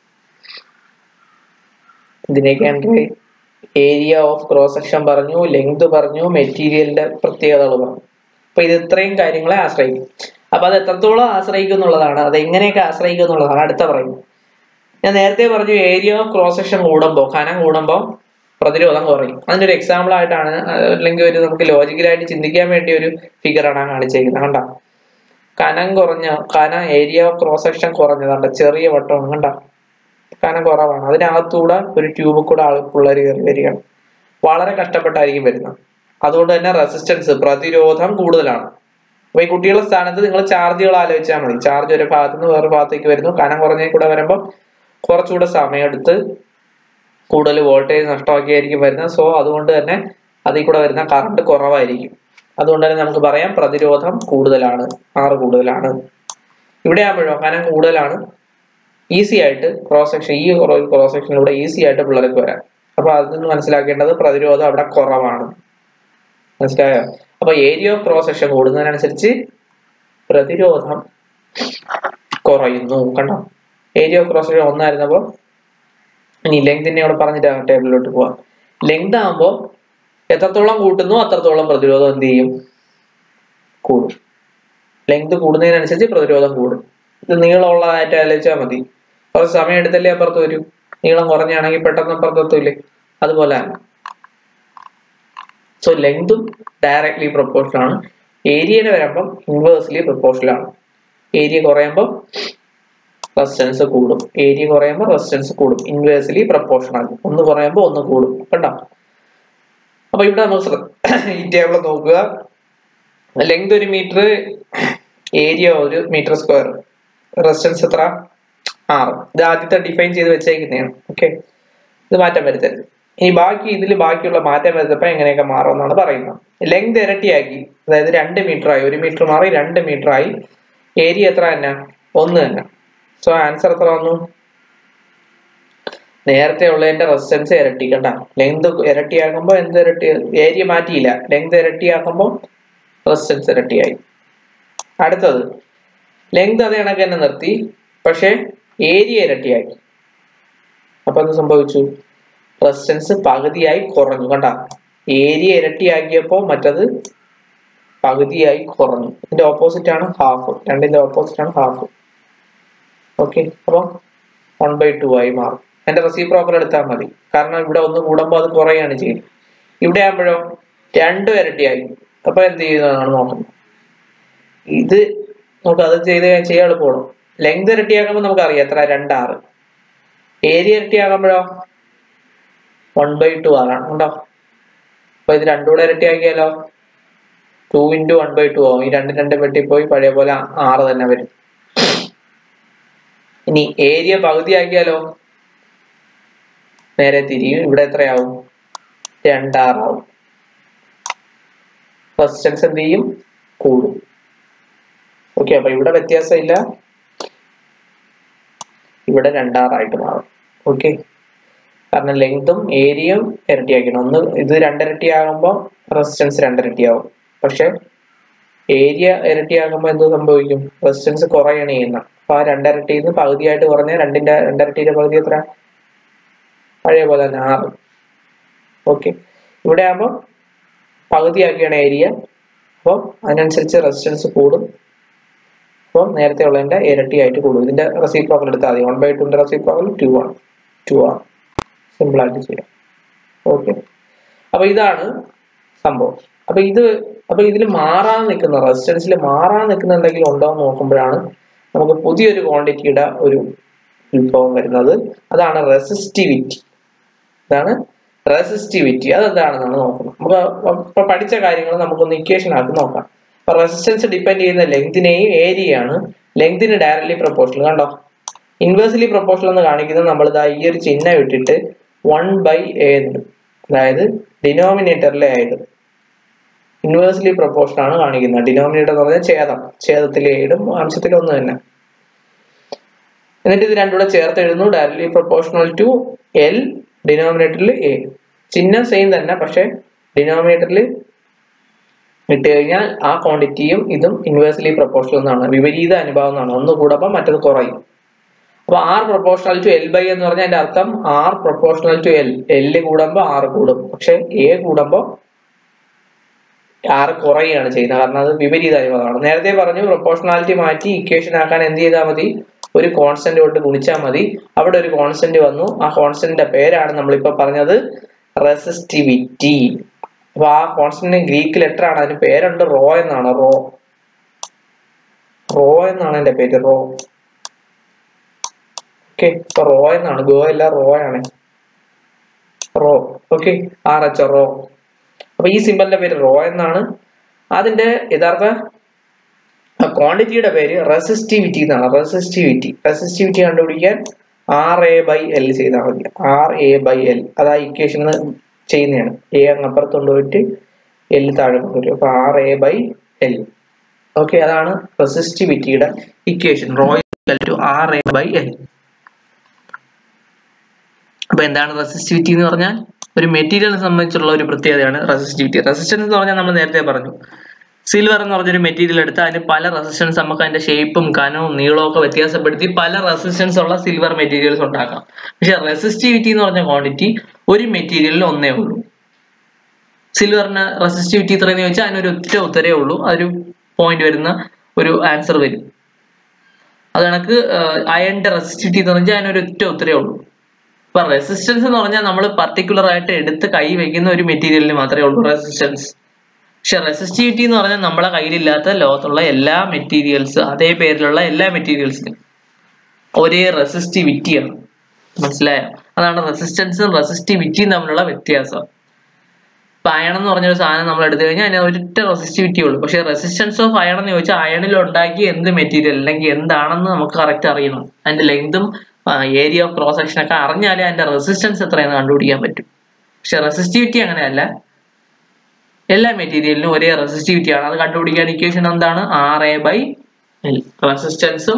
എന്തിനെയൊക്കെയാണ് ഏരിയ ഓഫ് ക്രോസ് സെക്ഷൻ പറഞ്ഞു ലെങ്ത് പറഞ്ഞു മെറ്റീരിയലിന്റെ പ്രത്യേകതകൾ പറഞ്ഞു അപ്പൊ ഇത് ഇത്രയും കാര്യങ്ങളെ ആശ്രയിക്കും അപ്പൊ അത് എത്രത്തോളം ആശ്രയിക്കും എന്നുള്ളതാണ് അത് എങ്ങനെയൊക്കെ ആശ്രയിക്കും എന്നുള്ളതാണ് അടുത്ത പറയുന്നത് ഞാൻ നേരത്തെ പറഞ്ഞു ഏരിയ ഓഫ് ക്രോസ് സെക്ഷൻ കൂടുമ്പോൾ കനം കൂടുമ്പോൾ പ്രതിരോധം കുറയും അതിന്റെ ഒരു എക്സാമ്പിൾ ആയിട്ടാണ് അഹ് അല്ലെങ്കിൽ ഒരു നമുക്ക് ലോജിക്കലായിട്ട് ചിന്തിക്കാൻ വേണ്ടി ഒരു ഫിഗറാണ് കാണിച്ചേക്കുന്നത് കണ്ട കനം കുറഞ്ഞ കനം ഏരിയ ഓഫ് ക്രോസ് സെക്ഷൻ കുറഞ്ഞതുണ്ട് ചെറിയ വട്ടമാണ് കണ്ട കനം കുറവാണ് അതിനകത്തൂടെ ഒരു ട്യൂബ് കൂടെ ആൾ പിള്ളേർ കയറി വരികയാണ് വളരെ കഷ്ടപ്പെട്ടായിരിക്കും വരുന്നത് അതുകൊണ്ട് തന്നെ റെസിസ്റ്റൻസ് പ്രതിരോധം കൂടുതലാണ് അപ്പൊ ഈ കുട്ടികളുടെ സ്ഥാനത്ത് നിങ്ങൾ ചാർജുകൾ ആലോചിച്ചാൽ മതി ചാർജ് ഒരു ഭാഗത്ത് നിന്ന് വേറെ ഭാഗത്തേക്ക് വരുന്നു കനം കുറഞ്ഞ കൂടെ വരുമ്പോൾ കുറച്ചുകൂടെ സമയമെടുത്ത് കൂടുതൽ വോൾട്ടേജ് നഷ്ടമാക്കിയായിരിക്കും വരുന്നത് സോ അതുകൊണ്ട് തന്നെ അതിൽ കൂടെ വരുന്ന കറണ്ട് കുറവായിരിക്കും അതുകൊണ്ട് തന്നെ നമുക്ക് പറയാം പ്രതിരോധം കൂടുതലാണ് ആറ് കൂടുതലാണ് ഇവിടെ ആകുമ്പോഴോ കനം കൂടുതലാണ് ഈസി ആയിട്ട് ക്രോസ് സെക്ഷൻ ഈ ക്രോസ് സെക്ഷനിലൂടെ ഈസി ആയിട്ട് പിള്ളേർക്ക് വരാം അപ്പൊ അതിൽ നിന്ന് മനസ്സിലാക്കേണ്ടത് പ്രതിരോധം അവിടെ കുറവാണ് മനസ്സിലായോ അപ്പൊ ഏരിയ ഓഫ് ക്രോസ് സെക്ഷൻ കൂടുന്നതിനനുസരിച്ച് പ്രതിരോധം കുറയുന്നു കണ്ടോ ഏരിയ ഓഫ് ക്രോസ് സെക്ഷൻ ഒന്നായിരുന്നപ്പോ ഇനി ലെങ്തിനെ ഇവിടെ പറഞ്ഞിട്ട് ടേബിളിലോട്ട് പോവാം ലെങ്ത് ആകുമ്പോൾ എത്രത്തോളം കൂട്ടുന്നു അത്രത്തോളം പ്രതിരോധം എന്ത് ചെയ്യും കൂടും ലെങ്ത് കൂടുന്നതിനനുസരിച്ച് പ്രതിരോധം കൂടും ഇത് നീളമുള്ളതായിട്ട് ആലോചിച്ചാൽ മതി കുറച്ച് സമയം എടുത്തല്ലേ അപ്പുറത്ത് വരും നീളം കുറഞ്ഞാണെങ്കിൽ പെട്ടെന്ന് അപ്പുറത്തെത്തൂല്ലേ അതുപോലെ സോ ലെങ്തും ഡയറക്ട്ലി പ്രൊപ്പോർഷണൽ ആണ് ഏരിയയുടെ വരുമ്പം ഇൻവേഴ്സ്ലി പ്രൊപ്പോർഷണൽ ആണ് ഏരിയ കുറയുമ്പോൾ റെസിസ്റ്റൻസ് കൂടും ഏരിയ കുറയുമ്പോൾ റെസിസ്റ്റൻസ് കൂടും ഇൻവേഴ്സ്ലി പ്രൊപ്പോർഷണൽ ഒന്ന് കുറയുമ്പോൾ ഒന്ന് കൂടും കണ്ടോ അപ്പൊ ഇവിടെ നമുക്ക് ശ്ര- ഈ ടേബിൾ നോക്കുക ലെങ്ത് ഒരു മീറ്റർ ഏരിയ ഒരു മീറ്റർ സ്ക്വയർ റെസിസ്റ്റൻസ് എത്ര ആറ് ഇത് ആദ്യത്തെ ഡിഫൈൻ ചെയ്ത് വെച്ചേക്കുന്നതാണ് ഓക്കെ ഇത് മാറ്റം വരുത്തരുത് ഇനി ബാക്കി ഇതിൽ ബാക്കിയുള്ള മാറ്റം വരുത്തപ്പോ എങ്ങനെയൊക്കെ മാറും എന്നാണ് പറയുന്നത് ലെങ്ത് ഇരട്ടിയാക്കി അതായത് രണ്ട് മീറ്റർ ആയി ഒരു മീറ്റർ മാറി രണ്ട് മീറ്റർ ആയി ഏരിയ എത്ര തന്നെ ഒന്ന് തന്നെ സോ ആൻസർ എത്ര വന്നു നേരത്തെ ഉള്ളതിന്റെ റെസിസ്റ്റൻസ് ഇരട്ടിക്കണ്ട ലെങ്ത് ഇരട്ടിയാക്കുമ്പോൾ എന്ത് ഇരട്ടി ഏരിയ മാറ്റിയില്ല ലെങ്ത് ഇരട്ടിയാക്കുമ്പോൾ റെസിസ്റ്റൻസ് ഇരട്ടിയായി അടുത്തത് ലെങ്ത് അതേ കണക്ക് തന്നെ നിർത്തി പക്ഷെ ഏരിയ ഇരട്ടിയാക്കി അപ്പൊ എന്ത് സംഭവിച്ചു റെസിസ്റ്റൻസ് പകുതിയായി കുറഞ്ഞു കണ്ട ഏരിയ ഇരട്ടിയാക്കിയപ്പോ മറ്റത് പകുതിയായി കുറഞ്ഞു ഇതിന്റെ ഓപ്പോസിറ്റ് ആണ് ഹാഫ് രണ്ടിന്റെ ഓപ്പോസിറ്റ് ആണ് ഹാഫ് ഓക്കെ അപ്പം വൺ ബൈ ടു ആയി മാറും അതിന്റെ റെസിപ്രോക്കൽ എടുത്താൽ മതി കാരണം ഇവിടെ ഒന്ന് കൂടുമ്പോൾ അത് കുറയാണ് ചെയ്യുന്നത് ഇവിടെ ആകുമ്പോഴോ രണ്ടും ഇരട്ടിയായി അപ്പൊ എന്ത് ചെയ്യുന്നതാണ് നോക്കുന്നത് ഇത് നമുക്ക് അത് ചെയ്ത് ചെയ്യാൻ എളുപ്പമാണ് ലെങ്ത് ഇരട്ടിയാക്കുമ്പോൾ നമുക്ക് അറിയാം എത്ര രണ്ടാറ് ഏരിയ ഇരട്ടിയാകുമ്പോഴോ വൺ ബൈ ടു ആറാണ് ഉണ്ടോ അപ്പൊ ഇത് രണ്ടും കൂടെ ഇരട്ടിയാക്കിയാലോ two into one by two ആവും ഈ രണ്ട് രണ്ട് വെട്ടിപ്പോയി പഴയ പോലെ ആറ് തന്നെ വരും ഇനി ഏരിയ പകുതിയാക്കിയാലോ നേരെ തിരിയും ഇവിടെ എത്രയാവും രണ്ടാറാവും റെസിസ്റ്റൻസ് എന്ത് ചെയ്യും കൂടും ഓക്കെ അപ്പൊ ഇവിടെ വ്യത്യാസമില്ല ഇവിടെ രണ്ടാറായിട്ട് മാറും ഓക്കെ കാരണം ലെങ്തും ഏരിയയും ഇരട്ടിയാക്കണം ഒന്ന് ഇത് രണ്ടിരട്ടിയാകുമ്പോൾ റെസിസ്റ്റൻസ് രണ്ടിരട്ടിയാവും പക്ഷെ ഏരിയ ഇരട്ടിയാകുമ്പോൾ എന്ത് സംഭവിക്കും റെസിസ്റ്റൻസ് കുറയാണ് ചെയ്യുന്ന അപ്പൊ ആ രണ്ടരട്ടിയിൽ നിന്ന് പകുതിയായിട്ട് കുറഞ്ഞ രണ്ടിന്റെ രണ്ടരട്ടിയുടെ പകുതി എത്ര പഴയ പോലെ തന്നെ ആറ് ഓക്കെ ഇവിടെ ആകുമ്പോൾ പകുതിയാക്കിയാണ് ഏരിയ അപ്പോൾ അതിനനുസരിച്ച് റെസിസ്റ്റൻസ് കൂടും അപ്പോൾ നേരത്തെ ഉള്ളതിന്റെ ഇരട്ടിയായിട്ട് കൂടും ഇതിന്റെ റെസിപ്രോക്കൽ എടുത്താൽ മതി വൺ ബൈ ടുന്റെ റെസിപ്രോക്കൽ ടു ആണ് ടു ആണ് സിമ്പിൾ ആയിട്ട് ചെയ്യാം ഓക്കെ അപ്പൊ ഇതാണ് സംഭവം അപ്പൊ ഇത് അപ്പൊ ഇതിൽ മാറാൻ നിൽക്കുന്ന റെസിസ്റ്റൻസിൽ മാറാൻ നിൽക്കുന്ന എന്തെങ്കിലും ഉണ്ടോ എന്ന് നോക്കുമ്പോഴാണ് നമുക്ക് പുതിയൊരു ക്വാണ്ടിറ്റിയുടെ ഒരു വിഭവം വരുന്നത് അതാണ് റെസിസ്റ്റിവിറ്റി ഇതാണ് റെസിസ്റ്റിവിറ്റി അതെന്താണെന്നാണ് നോക്കുന്നത് നമുക്ക് ഇപ്പൊ പഠിച്ച കാര്യങ്ങൾ നമുക്കൊന്ന് ഇക്വേഷൻ ആക്കി നോക്കാം അപ്പൊ റെസിസ്റ്റൻസ് ഡിപ്പെൻഡ് ചെയ്യുന്ന ലെങ്തിനെയും ഏരിയയാണ് ലെങ്തിന് ഡയറക്ട്ലി പ്രൊപ്പോർഷണൽ കണ്ടോ ഇൻവേഴ്സ്ലി പ്രൊപ്പോർഷണൽ എന്ന് കാണിക്കുന്നത് നമ്മൾ ഇതാ ഈ ഒരു ചിഹ്നം ഇട്ടിട്ട് വൺ ബൈ എ എന്നിടും അതായത് ഡിനോമിനേറ്ററിലെ ആയത് ഇൻവേഴ്സ്ലി പ്രൊപ്പോർഷൻ ആണ് കാണിക്കുന്നത് ഡിനോമിനേറ്റർ എന്ന് പറഞ്ഞാൽ ഛേദം ഛേദത്തിലെ ഏടും അംശത്തിലെ ഒന്ന് തന്നെ എന്നിട്ട് ഇത് രണ്ടും കൂടെ ചേർത്ത് എഴുതുന്നു ഡയറക്ട്ലി പ്രൊപ്പോർഷണൽ ടു എൽ ഡിനോമിനേറ്ററിൽ എ ചിഹ്നം സെയിം തന്നെ പക്ഷെ ഡിനോമിനേറ്ററിൽ ഇട്ട് കഴിഞ്ഞാൽ ആ ക്വാണ്ടിറ്റിയും ഇതും ഇൻവേഴ്സ്ലി പ്രൊപ്പോർഷണൽ എന്നാണ് വിപരീത അനുഭാവം എന്നാണ് ഒന്ന് കൂടുമ്പോൾ മറ്റത് കുറയും അപ്പൊ R proportional to L by എന്ന് പറഞ്ഞാൽ അതിന്റെ അർത്ഥം ആർ പ്രൊപ്പോർഷണൽ ടു എൽ എല്ല് കൂടുമ്പോൾ ആറ് കൂടും പക്ഷെ എ കൂടുമ്പോൾ ആറ് കുറയുകയാണ് ചെയ്യുന്നത് കാരണം അത് വിപരീത അനുപാതമാണ് നേരത്തെ പറഞ്ഞു പ്രൊപ്പോർഷണാലിറ്റി മാറ്റി ഇക്വേഷൻ ആക്കാൻ എന്ത് ചെയ്താൽ മതി ഒരു കോൺസ്റ്റന്റ് കൊണ്ട് ഗുണിച്ചാൽ മതി അവിടെ ഒരു കോൺസ്റ്റന്റ് വന്നു ആ കോൺസ്റ്റന്റിന്റെ പേരാണ് നമ്മളിപ്പോ പറഞ്ഞത് റെസിസ്റ്റിവിറ്റി അപ്പൊ ആ കോൺസ്റ്റന്റ് ഗ്രീക്ക് ലെറ്റർ ആണ് അതിന് പേരുണ്ട് റോ എന്നാണ് റോ റോ എന്നാണ് എന്റെ പേര് റോ ഓക്കെ ഇപ്പൊ റോ എന്നാണ് ഗോ അല്ല റോ ആണ് rho okay R H rho അപ്പൊ ഈ സിമ്പലിന്റെ പേര് റോ എന്നാണ് അതിന്റെ യഥാർത്ഥ ക്വാണ്ടിറ്റിയുടെ പേര് റെസിസ്റ്റിവിറ്റി എന്നാണ് റെസിസ്റ്റിവിറ്റി റെസിസ്റ്റിവിറ്റി കണ്ടുപിടിക്കാൻ ആർ എ ബൈ എൽ ചെയ്താൽ മതി ആർ എ ബൈ എൽ അത് ആ ഇക്വേഷൻ ചെയ്യുന്നതാണ് എ അങ്ങ് അപ്പുറത്ത് കൊണ്ടുപോയിട്ട് എൽ താഴെ കൊണ്ടുവരും അപ്പൊ R A by L okay അതാണ് റെസിസ്റ്റിവിറ്റിയുടെ equation rho to R A by L അപ്പൊ എന്താണ് റെസിസ്റ്റിവിറ്റി എന്ന് പറഞ്ഞാൽ ഒരു മെറ്റീരിയലിനെ സംബന്ധിച്ചുള്ള ഒരു പ്രത്യേകതയാണ് റെസിസ്റ്റിവിറ്റി റെസിസ്റ്റൻസ് എന്ന് പറഞ്ഞാൽ നമ്മൾ നേരത്തെ പറഞ്ഞു സിൽവർ എന്ന് പറഞ്ഞൊരു മെറ്റീരിയൽ എടുത്ത് അതിന് പല റെസിസ്റ്റൻസ് നമുക്ക് അതിന്റെ ഷേപ്പും കനവും നീളവും ഒക്കെ വ്യത്യാസപ്പെടുത്തി പല റെസിസ്റ്റൻസ് ഉള്ള സിൽവർ മെറ്റീരിയൽസ് ഉണ്ടാക്കാം പക്ഷെ റെസിസ്റ്റിവിറ്റി എന്ന് പറഞ്ഞ ക്വാണ്ടിറ്റി ഒരു മെറ്റീരിയലിൽ ഒന്നേ ഉള്ളൂ സിൽവറിന് റെസിസ്റ്റിവിറ്റി ഇത്രയെന്ന് ചോദിച്ചാൽ അതിനൊരു ഒറ്റ ഉത്തരേ ഉള്ളൂ അതൊരു പോയിന്റ് വരുന്ന ഒരു ആൻസർ വരും അത് കണക്ക് അയണിന്റെ റെസിസ്റ്റിവിറ്റി എന്ന് പറഞ്ഞാൽ അതിനൊരു ഒറ്റ ഉത്തരേ ഉള്ളൂ ഇപ്പൊ റെസിസ്റ്റൻസ് എന്ന് പറഞ്ഞാൽ നമ്മൾ പർട്ടിക്കുലർ ആയിട്ട് എടുത്ത് കൈ വെക്കുന്ന ഒരു മെറ്റീരിയലിന് മാത്രമേ ഉള്ളൂ റെസിസ്റ്റൻസ് പക്ഷെ റെസിസ്റ്റിവിറ്റി എന്ന് പറഞ്ഞാൽ നമ്മളെ കയ്യിലില്ലാത്ത ലോകത്തുള്ള എല്ലാ മെറ്റീരിയൽസ് അതേ പേരിലുള്ള എല്ലാ മെറ്റീരിയൽസിനും ഒരേ റെസിസ്റ്റിവിറ്റിയാണ് മനസ്സിലായോ അതാണ് റെസിസ്റ്റൻസും റെസിസ്റ്റിവിറ്റിയും തമ്മിലുള്ള വ്യത്യാസം ഇപ്പൊ അയൺ എന്ന് പറഞ്ഞൊരു സാധനം നമ്മൾ എടുത്തു കഴിഞ്ഞാൽ അതിന് ഒരൊറ്റ റെസിസ്റ്റിവിറ്റി ഉള്ളൂ പക്ഷെ റെസിസ്റ്റൻസ് ഓഫ് അയൺ എന്ന് ചോദിച്ചാൽ അയണിൽ ഉണ്ടാക്കിയ എന്ത് മെറ്റീരിയൽ അല്ലെങ്കിൽ എന്താണെന്ന് നമുക്ക് കറക്റ്റ് അറിയണം അതിന്റെ ലെങ്തും ഏരിയ ഓഫ് ക്രോസ് സെക്ഷൻ ഒക്കെ അറിഞ്ഞാലേ അതിന്റെ റെസിസ്റ്റൻസ് എത്രയെന്ന് കണ്ടുപിടിക്കാൻ പറ്റും പക്ഷെ റെസിസ്റ്റിവിറ്റി അങ്ങനെയല്ല എല്ലാ മെറ്റീരിയലിനും ഒരേ റെസിസ്റ്റിവിറ്റി ആണ് അത് കണ്ടുപിടിക്കാൻ ഇക്വേഷൻ എന്താണ് ആർ എ ബൈ എൽ റെസിസ്റ്റൻസും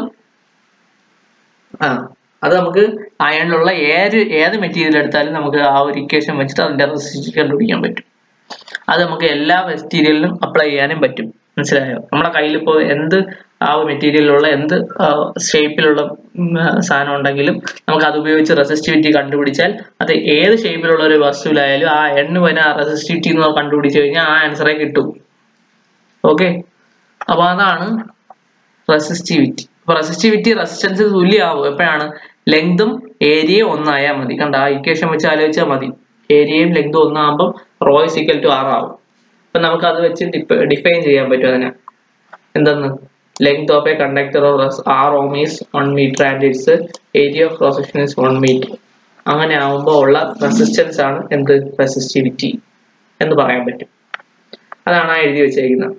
ആ അത് നമുക്ക് അയണിലുള്ള ഏത് ഏത് മെറ്റീരിയൽ എടുത്താലും നമുക്ക് ആ ഒരു ഇക്വേഷൻ വെച്ചിട്ട് അതിന്റെ റെസിസ്റ്റിവിറ്റി കണ്ടുപിടിക്കാൻ പറ്റും അത് നമുക്ക് എല്ലാ മെറ്റീരിയലിനും അപ്ലൈ ചെയ്യാനും പറ്റും മനസ്സിലായോ നമ്മുടെ കയ്യിൽ ഇപ്പോൾ എന്ത് ആ മെറ്റീരിയലിലുള്ള എന്ത് ഷേപ്പിലുള്ള സാധനം ഉണ്ടെങ്കിലും നമുക്ക് അത് ഉപയോഗിച്ച് റെസിസ്റ്റിവിറ്റി കണ്ടുപിടിച്ചാൽ അത് ഏത് ഷേപ്പിലുള്ള ഒരു വസ്തുവിലായാലും ആ എണ്ണ് വരെ ആ റെസിസ്റ്റിവിറ്റി എന്ന് കണ്ടുപിടിച്ചു കഴിഞ്ഞാൽ ആ ആൻസറേ കിട്ടും ഓക്കെ അപ്പൊ അതാണ് റെസിസ്റ്റിവിറ്റി അപ്പൊ റെസിസ്റ്റിവിറ്റി റെസിസ്റ്റൻസ് തുല്യമാവും എപ്പോഴാണ് ലെങ്തും ഏരിയയും ഒന്നായാൽ മതി കണ്ട ആ ഇക്വേഷൻ വെച്ച് ആലോചിച്ചാൽ മതി ഏരിയയും ലെങ്തും ഒന്നാകുമ്പോൾ rho is equal to R ആവും അപ്പൊ നമുക്ക് അത് വെച്ച് ഡിഫൈൻ ചെയ്യാൻ പറ്റും അതിനെ എന്തെന്ന് length of a conductor of r ohm is 1 meter and its area of cross section is 1 meter അങ്ങനെ ആവുമ്പോൾ ഉള്ള റെസിസ്റ്റൻസ് ആണ് എന്ത് റെസിസ്റ്റിവിറ്റി എന്ന് പറയാൻ പറ്റും അതാണ് ആ എഴുതി വെച്ചിരിക്കുന്നത്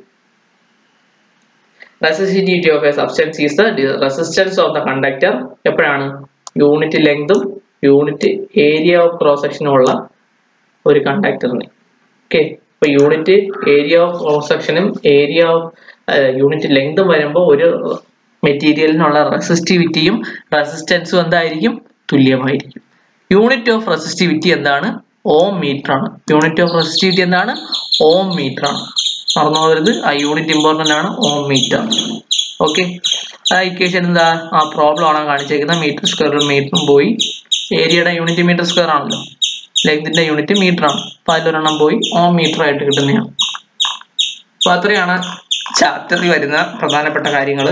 resistivity of a substance is the resistance of the conductor എപ്പോഴാണ് യൂണിറ്റ് ലെങ്തും യൂണിറ്റ് ഏരിയ ഓഫ് ക്രോസ് സെക്ഷനും ഉള്ള ഒരു കണ്ടക്ടറിന് ഓക്കെ ഇപ്പൊ യൂണിറ്റ് ഏരിയ ഓഫ് ക്രോസ് സെക്ഷനും ഏരിയ ഓഫ് യൂണിറ്റ് ലെങ്തും വരുമ്പോൾ ഒരു മെറ്റീരിയലിനുള്ള റെസിസ്റ്റിവിറ്റിയും റെസിസ്റ്റൻസും എന്തായിരിക്കും തുല്യമായിരിക്കും യൂണിറ്റ് ഓഫ് റെസിസ്റ്റിവിറ്റി എന്താണ് ഓം മീറ്റർ ആണ് യൂണിറ്റ് ഓഫ് റെസിസ്റ്റിവിറ്റി എന്താണ് ഓം മീറ്റർ ആണ് മറന്നു പോകരുത് ആ യൂണിറ്റ് ഇമ്പോർട്ടന്റ് ആണ് ഓം മീറ്റർ ഓക്കെ ആ ഇക്വേഷൻ എന്താ ആ പ്രോബ്ലം ആണ് കാണിച്ചേക്കുന്നത് മീറ്റർ സ്ക്വയറും മീറ്ററും പോയി ഏരിയയുടെ യൂണിറ്റ് മീറ്റർ സ്ക്വയർ ആണല്ലോ ലെങ്തിന്റെ യൂണിറ്റ് മീറ്റർ ആണ് അപ്പൊ അതിലൊരെണ്ണം പോയി ഓം മീറ്റർ ആയിട്ട് കിട്ടുന്നതാണ് അപ്പൊ അത്രയാണ് ചാപ്റ്ററിൽ വരുന്ന പ്രധാനപ്പെട്ട കാര്യങ്ങൾ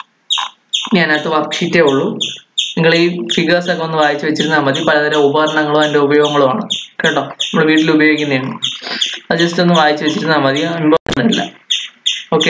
ഇനി അതിനകത്ത് വർക്ക്ഷീറ്റേ ഉള്ളൂ നിങ്ങൾ ഈ ഫിഗേഴ്സ് ഒക്കെ ഒന്ന് വായിച്ചു വെച്ചിരുന്നാൽ മതി പലതരം ഉപകരണങ്ങളും അതിന്റെ ഉപയോഗങ്ങളുമാണ് കേട്ടോ നമ്മൾ വീട്ടിൽ ഉപയോഗിക്കുന്നതാണ് അത് ജസ്റ്റ് ഒന്ന് വായിച്ചു വെച്ചിരുന്നാൽ മതി ഇമ്പോർട്ടൻ്റ് അല്ല ഓക്കെ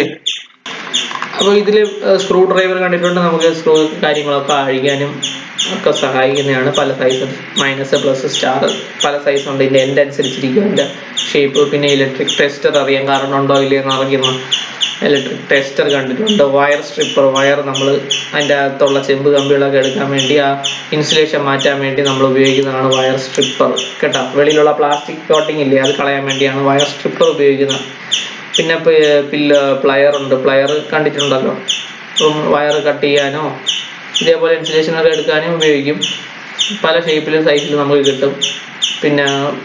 അപ്പോൾ ഇതിൽ സ്ക്രൂ ഡ്രൈവർ കണ്ടിട്ടുണ്ട് നമുക്ക് സ്ക്രൂ കാര്യങ്ങളൊക്കെ അഴിക്കാനും ഒക്കെ സഹായിക്കുന്നതാണ് പല സൈസ് മൈനസ് പ്ലസ് സ്റ്റാർ പല സൈസ് ഉണ്ട് ഇതിന്റെ എൻഡ് അനുസരിച്ചിരിക്കും അതിന്റെ ഷേപ്പ് പിന്നെ ഇലക്ട്രിക് ടെസ്റ്റർ അറിയാൻ കാരണം ഉണ്ടോ ഇല്ലയെന്ന് അറിയുന്നു ഇലക്ട്രിക് ടെസ്റ്റർ കണ്ടിട്ടുണ്ട് വയർ സ്ട്രിപ്പർ വയർ നമ്മൾ അതിൻ്റെ അകത്തുള്ള ചെമ്പ് കമ്പികളൊക്കെ എടുക്കാൻ വേണ്ടി ആ ഇൻസുലേഷൻ മാറ്റാൻ വേണ്ടി നമ്മൾ ഉപയോഗിക്കുന്നതാണ് വയർ സ്ട്രിപ്പർ കേട്ടോ വെളിയിലുള്ള പ്ലാസ്റ്റിക് കോട്ടിംഗ് ഇല്ലേ അത് കളയാൻ വേണ്ടിയാണ് വയർ സ്ട്രിപ്പർ ഉപയോഗിക്കുന്നത് പിന്നെ പില്ല പ്ലയർ ഉണ്ട് പ്ലയർ കണ്ടിട്ടുണ്ടല്ലോ ഇപ്പം വയർ കട്ട് ചെയ്യാനോ ഇതേപോലെ ഇൻസുലേഷൻ ഒക്കെ എടുക്കാനും ഉപയോഗിക്കും പല ഷേപ്പിലും സൈസിലും നമുക്ക് കിട്ടും പിന്നെ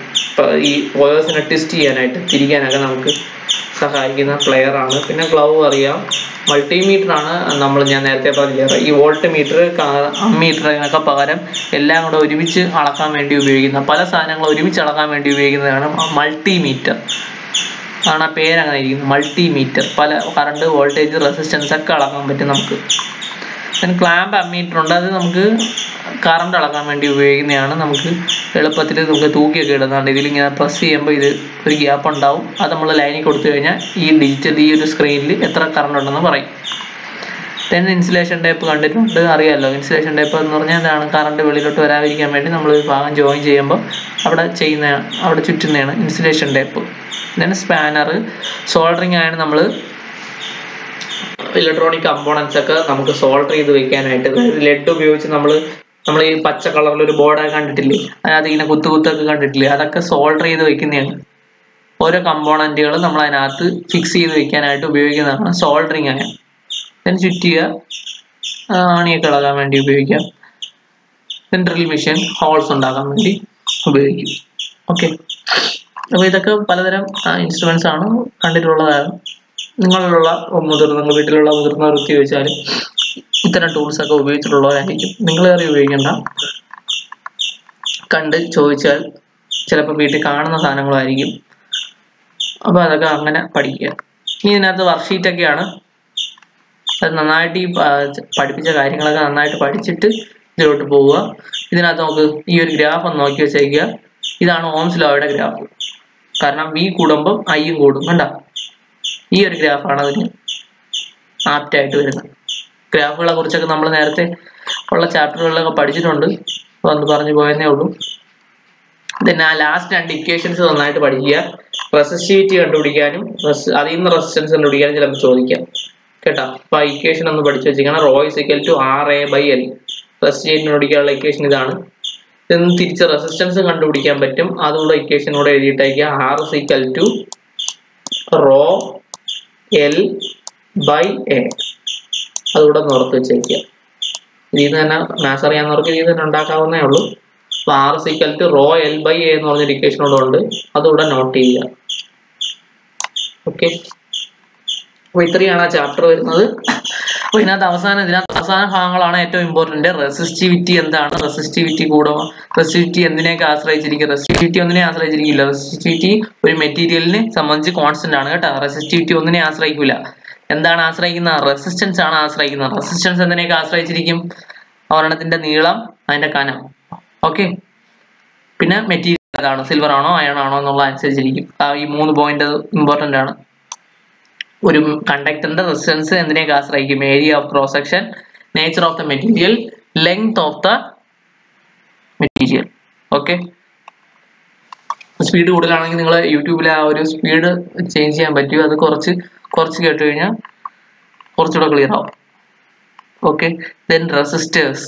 ഈ വയേഴ്സിനെ ടെസ്റ്റ് ചെയ്യാനായിട്ട് തിരിക്കാനൊക്കെ നമുക്ക് സഹായിക്കുന്ന പ്ലെയർ ആണ് പിന്നെ ഗ്ലൗ അറിയാം മൾട്ടിമീറ്റർ ആണ് നമ്മൾ ഞാൻ നേരത്തെ പറഞ്ഞില്ല ഈ വോൾട്ട് മീറ്റർ അമ്മീറ്ററിനൊക്കെ പകരം എല്ലാം കൂടെ ഒരുമിച്ച് അളക്കാൻ വേണ്ടി ഉപയോഗിക്കുന്ന പല സാധനങ്ങൾ ഒരുമിച്ച് അളക്കാൻ വേണ്ടി ഉപയോഗിക്കുന്നതാണ് മൾട്ടിമീറ്റർ ആണ് ആ പേര് അങ്ങനെ ഇരിക്കുന്നത് മൾട്ടിമീറ്റർ പല കറണ്ട് വോൾട്ടേജ് റെസിസ്റ്റൻസ് ഒക്കെ അളക്കാൻ പറ്റും നമുക്ക് then ക്ലാമ്പ് അമ്മീറ്റർ ഉണ്ട് അത് നമുക്ക് കറണ്ട് അളക്കാൻ വേണ്ടി ഉപയോഗിക്കുന്നതാണ് നമുക്ക് എളുപ്പത്തിൽ നമുക്ക് തൂക്കിയൊക്കെ ഇടുന്നതാണ് ഇതിൽ ഇങ്ങനെ പ്രസ് ചെയ്യുമ്പോൾ ഇത് ഒരു ഗ്യാപ്പ് ഉണ്ടാവും അത് നമ്മൾ ലൈനിൽ കൊടുത്തു കഴിഞ്ഞാൽ ഈ ഡിജിറ്റൽ ഈ ഒരു സ്ക്രീനിൽ എത്ര കറണ്ട് ഉണ്ടെന്ന് പറയും ദെൻ ഇൻസുലേഷൻ ടേപ്പ് കണ്ടിട്ടുണ്ട് അറിയാമല്ലോ ഇൻസുലേഷൻ ടേപ്പ് എന്ന് പറഞ്ഞാൽ എന്താണ് കറണ്ട് വെളിയിലോട്ട് വരാതിരിക്കാൻ വേണ്ടി നമ്മൾ ഒരു ഭാഗം ജോയിൻ ചെയ്യുമ്പോൾ അവിടെ ചെയ്യുന്ന അവിടെ ചുറ്റുന്നതാണ് insulation tape then spanner soldering ആണ് നമ്മൾ ഇലക്ട്രോണിക് കമ്പോണൻസ് ഒക്കെ നമുക്ക് സോൾഡർ ചെയ്ത് വെക്കാനായിട്ട് ലെഡ് ഉപയോഗിച്ച് നമ്മൾ നമ്മൾ ഈ പച്ച കളറിൽ ഒരു ബോർഡ് കണ്ടിട്ടില്ലേ അതിനകത്ത് ഇങ്ങനെ കുത്തു കുത്തൊക്കെ കണ്ടിട്ടില്ലേ അതൊക്കെ സോൾഡർ ചെയ്ത് വെക്കുന്നതാണ് ഓരോ കമ്പോണന്റുകൾ നമ്മൾ അതിനകത്ത് ഫിക്സ് ചെയ്ത് വെക്കാനായിട്ട് ഉപയോഗിക്കുന്നതാണ് സോൾഡറിങ് ആണ് then ചുറ്റിക ആ, ആണിയൊക്കെ ഇളകാൻ വേണ്ടി ഉപയോഗിക്കാം then ഡ്രിൽ മെഷീൻ ഹോൾസ് ഉണ്ടാക്കാൻ വേണ്ടി ഉപയോഗിക്കും ഓക്കെ അപ്പോൾ ഇതൊക്കെ പലതരം ഇൻസ്ട്രുമെന്റ്സ് ആണ് കണ്ടിട്ടുള്ളതാണ് നിങ്ങളിലുള്ള മുതിർന്ന നിങ്ങളുടെ വീട്ടിലുള്ള മുതിർന്നവർക്ക് ചോദിച്ചാലും ഇത്തരം ടൂൾസ് ഒക്കെ ഉപയോഗിച്ചിട്ടുള്ളവരായിരിക്കും നിങ്ങൾ കയറി ഉപയോഗിക്കേണ്ട കണ്ട് ചോദിച്ചാൽ ചിലപ്പോൾ വീട്ടിൽ കാണുന്ന സാധനങ്ങളായിരിക്കും അപ്പോൾ അതൊക്കെ അങ്ങനെ പഠിക്കുക ഇനി ഇതിനകത്ത് വർക്ക്ഷീറ്റ് ഒക്കെയാണ് അത് നന്നായിട്ട് ഈ പ- പഠിപ്പിച്ച കാര്യങ്ങളൊക്കെ നന്നായിട്ട് പഠിച്ചിട്ട് ഇതിലോട്ട് പോവുക ഇതിനകത്ത് നമുക്ക് ഈ ഒരു ഗ്രാഫ് ഒന്ന് നോക്കി വെച്ചേക്കുക ഇതാണ് ഓംസ് ലോയുടെ ഗ്രാഫ് കാരണം വി കൂടുമ്പം ഐയും കൂടും കണ്ട ഈ ഒരു ഗ്രാഫാണ് അതിന് ആപ്റ്റ് ആയിട്ട് വരുന്നത് ഗ്രാഫുകളെ കുറിച്ചൊക്കെ നമ്മൾ നേരത്തെ ഉള്ള ചാപ്റ്ററുകളിലൊക്കെ പഠിച്ചിട്ടുണ്ട് വന്ന് പറഞ്ഞു പോയെന്നേ ഉള്ളൂ പിന്നെ ആ ലാസ്റ്റ് രണ്ട് ഇക്വേഷൻസ് നന്നായിട്ട് പഠിക്കുക റെസിസ്റ്റിവിറ്റി കണ്ടുപിടിക്കാനും resi- അതിൽ നിന്ന് റെസിസ്റ്റൻസ് കണ്ടുപിടിക്കാനും ചിലപ്പോൾ ചോദിക്കാം കേട്ടോ അപ്പൊ ആ ഇക്വേഷൻ ഒന്ന് പഠിച്ചു വെച്ചിരിക്കണം rho is equal to R A by L റെസിസ്റ്റേറ്റ് കണ്ടുപിടിക്കാനുള്ള ഇക്വേഷൻ ഇതാണ് ഇതൊന്ന് തിരിച്ച് റെസിസ്റ്റൻസ് കണ്ടുപിടിക്കാൻ പറ്റും അതുകൂടെ ഇക്വേഷൻ കൂടെ എഴുതിയിട്ടേക്കുക R is equal to rho L by A അതുകൂടെ ഒന്ന് ഓർത്ത് വെച്ചേക്കുക ഇതിൽ നിന്ന് തന്നെ മാത്സ് അറിയാവുന്നവർക്ക് ഇതിൽ നിന്ന് തന്നെ ഉണ്ടാക്കാവുന്നേ ഉള്ളൂ അപ്പൊ R is equal to rho L by A എന്ന് പറഞ്ഞൊരു ഇക്വേഷൻ കൂടെ ഉണ്ട് അതുകൂടെ നോട്ട് ചെയ്യുക ഓക്കെ അപ്പൊ ഇത്രയാണ് ആ ചാപ്റ്റർ വരുന്നത് അപ്പൊ ഇതിനകത്ത് അവസാനം ഇതിനകത്ത് അവസാന ഭാഗങ്ങളാണ് ഏറ്റവും ഇമ്പോർട്ടന്റ് റെസിസ്റ്റിവിറ്റി എന്താണ് റെസിസ്റ്റിവിറ്റി കൂടെ റെസിസ്റ്റിവിറ്റി എന്തിനെയൊക്കെ ആശ്രയിച്ചിരിക്കും റെസിസ്റ്റിവിറ്റി ഒന്നിനെ ആശ്രയിച്ചിരിക്കില്ല റെസിസ്റ്റിവിറ്റി ഒരു മെറ്റീരിയലിനെ സംബന്ധിച്ച് കോൺസ്റ്റന്റ് ആണ് കേട്ടോ റെസിസ്റ്റിവിറ്റി ഒന്നിനെ ആശ്രയിക്കില്ല എന്താണ് ആശ്രയിക്കുന്നത് റെസിസ്റ്റൻസ് ആണ് ആശ്രയിക്കുന്നത് റെസിസ്റ്റൻസ് എന്തിനെയൊക്കെ ആശ്രയിച്ചിരിക്കും ഒരെണ്ണത്തിന്റെ നീളം അതിന്റെ കനം ഓക്കെ പിന്നെ മെറ്റീരിയൽ ഏതാണ് സിൽവർ ആണോ അയൺ ആണോ എന്നുള്ള അനുസരിച്ചിരിക്കും ആ ഈ മൂന്ന് പോയിന്റ് ഇമ്പോർട്ടന്റ് ആണ് ഒരു കണ്ടക്ടറിന്റെ റെസിസ്റ്റൻസ് എന്തിനെയൊക്കെ ആശ്രയിക്കും area of cross section nature of the material length of the material okay speed കൂടുതലാണെങ്കിൽ നിങ്ങൾ യൂട്യൂബിൽ ആ ഒരു സ്പീഡ് ചേഞ്ച് ചെയ്യാൻ പറ്റും അത് കുറച്ച് കുറച്ച് കേട്ട് കഴിഞ്ഞാൽ കുറച്ചുകൂടെ ക്ലിയർ ആവും ഓക്കെ ദെൻ റെസിസ്റ്റേഴ്സ്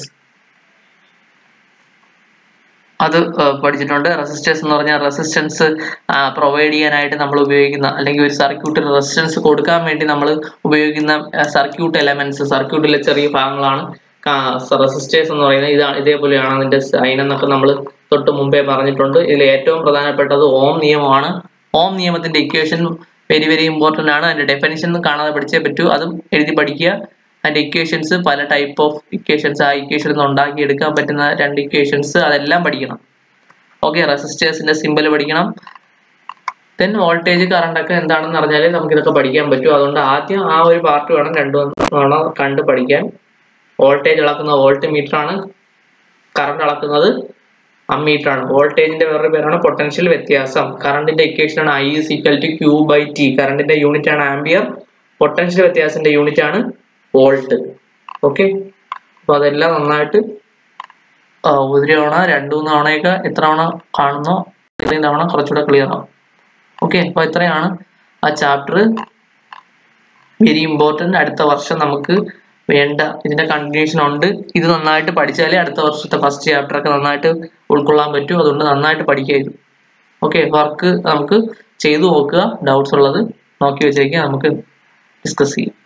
അത് ആ, പഠിച്ചിട്ടുണ്ട് റെസിസ്റ്റേഴ്സ് എന്ന് പറഞ്ഞാൽ റെസിസ്റ്റൻസ് പ്രൊവൈഡ് ചെയ്യാനായിട്ട് നമ്മൾ ഉപയോഗിക്കുന്ന അല്ലെങ്കിൽ ഒരു സർക്യൂട്ടിൽ റെസിസ്റ്റൻസ് കൊടുക്കാൻ വേണ്ടി നമ്മൾ ഉപയോഗിക്കുന്ന സർക്യൂട്ട് എലമെന്റ്സ് സർക്യൂട്ടിലെ ചെറിയ ഭാഗങ്ങളാണ് റെസിസ്റ്റേഴ്സ് എന്ന് പറയുന്നത് ഇതാണ് ഇതേപോലെയാണ് അതിന്റെ സൈൻ എന്നൊക്കെ നമ്മൾ തൊട്ട് മുമ്പേ പറഞ്ഞിട്ടുണ്ട് ഇതിൽ ഏറ്റവും പ്രധാനപ്പെട്ടത് ഓം നിയമമാണ് ഓം നിയമത്തിന്റെ ഇക്വേഷൻ വെരി വെരി ഇമ്പോർട്ടന്റ് ആണ് അതിന്റെ ഡെഫിനിഷൻ കാണാതെ പഠിച്ചേ പറ്റൂ അതും എഴുതി പഠിക്കുക അതിന്റെ ഇക്വേഷൻസ് പല ടൈപ്പ് ഓഫ് ഇക്വേഷൻസ് ആ ഇക്വേഷൻ ഉണ്ടാക്കി എടുക്കാൻ പറ്റുന്ന രണ്ട് ഇക്വേഷൻസ് അതെല്ലാം പഠിക്കണം ഓക്കെ റെസിസ്റ്റേഴ്സിന്റെ സിമ്പൽ പഠിക്കണം ദെൻ വോൾട്ടേജ് കറണ്ട് ഒക്കെ എന്താണെന്ന് അറിഞ്ഞാലേ നമുക്ക് ഇതൊക്കെ പഠിക്കാൻ പറ്റൂ അതുകൊണ്ട് ആദ്യം ആ ഒരു പാർട്ട് വേണം രണ്ടു വേണം കണ്ട് പഠിക്കാൻ വോൾട്ടേജ് അളക്കുന്ന വോൾട്ട് മീറ്റർ ആണ് കറണ്ട് അളക്കുന്നത് അമ്മീറ്റർ ആണ് വോൾട്ടേജിന്റെ വേറൊരു പേരാണ് പൊട്ടൻഷ്യൽ വ്യത്യാസം കറണ്ടിന്റെ ഇക്വേഷൻ ആണ് I is equal to Q by T കറണ്ടിന്റെ യൂണിറ്റ് ആണ് ആംബിയർ പൊട്ടൻഷ്യൽ വ്യത്യാസത്തിന്റെ യൂണിറ്റ് ആണ് വോൾട്ട് ഓക്കെ അപ്പൊ അതെല്ലാം നന്നായിട്ട് ആ, ഒരു തവണ രണ്ടു മൂന്ന് തവണയൊക്കെ എത്ര തവണ കാണുന്നോ ഇത്രയും തവണ കുറച്ചുകൂടെ ക്ലിയർ ആവും ഓക്കെ അപ്പൊ ഇത്രയാണ് ആ ചാപ്റ്റർ വെരി ഇമ്പോർട്ടന്റ് അടുത്ത വർഷം നമുക്ക് വേണ്ട ഇതിന്റെ കണ്ടിന്യൂഷൻ ഉണ്ട് ഇത് നന്നായിട്ട് പഠിച്ചാലേ അടുത്ത വർഷത്തെ ഫസ്റ്റ് ചാപ്റ്റർ ഒക്കെ നന്നായിട്ട് ഉൾക്കൊള്ളാൻ പറ്റൂ അതുകൊണ്ട് നന്നായിട്ട് പഠിക്കുക ഇത് ഓക്കെ വർക്ക് നമുക്ക് ചെയ്തു നോക്കുക ഡൗട്ട്സ് ഉള്ളത് നോക്കി വെച്ചേക്കുക നമുക്ക് ഡിസ്കസ് ചെയ്യാം